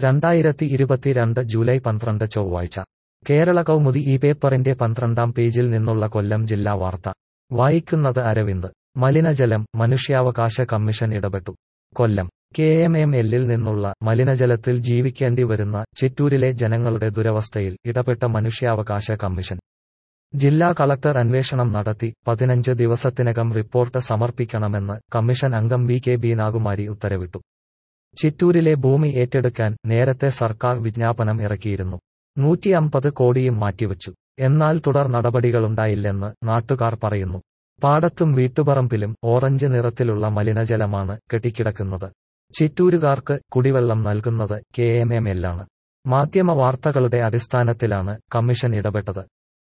രണ്ടായിരത്തി ഇരുപത്തിരണ്ട് ജൂലൈ പന്ത്രണ്ട് ചൊവ്വാഴ്ച കേരള കൗമുദി ഈ പേപ്പറിന്റെ പന്ത്രണ്ടാം പേജിൽ നിന്നുള്ള കൊല്ലം ജില്ലാ വാർത്ത വായിക്കുന്നത് അരവിന്ദ് മലിനജലം മനുഷ്യാവകാശ കമ്മീഷൻ ഇടപെട്ടു കൊല്ലം കെ എം എം എല്ലിൽ നിന്നുള്ള മലിനജലത്തിൽ ജീവിക്കേണ്ടി വരുന്ന ചിറ്റൂരിലെ ജനങ്ങളുടെ ദുരവസ്ഥയിൽ ഇടപെട്ട മനുഷ്യാവകാശ കമ്മീഷൻ ജില്ലാ കളക്ടർ അന്വേഷണം നടത്തി പതിനഞ്ച് ദിവസത്തിനകം റിപ്പോർട്ട് സമർപ്പിക്കണമെന്ന് കമ്മീഷൻ അംഗം വി കെ ബീനാകുമാരി ഉത്തരവിട്ടു ചിറ്റൂരിലെ ഭൂമി ഏറ്റെടുക്കാൻ നേരത്തെ സർക്കാർ വിജ്ഞാപനം ഇറക്കിയിരുന്നു നൂറ്റി അമ്പത് കോടിയും മാറ്റിവച്ചു എന്നാൽ തുടർ നടപടികളുണ്ടായില്ലെന്ന് നാട്ടുകാർ പറയുന്നു പാടത്തും വീട്ടുപറമ്പിലും ഓറഞ്ച് നിറത്തിലുള്ള മലിനജലമാണ് കെട്ടിക്കിടക്കുന്നത് ചിറ്റൂരുകാർക്ക് കുടിവെള്ളം നൽകുന്നത് കെ എം എം എല്ലാണ് മാധ്യമ വാർത്തകളുടെ അടിസ്ഥാനത്തിലാണ് കമ്മീഷൻ ഇടപെട്ടത്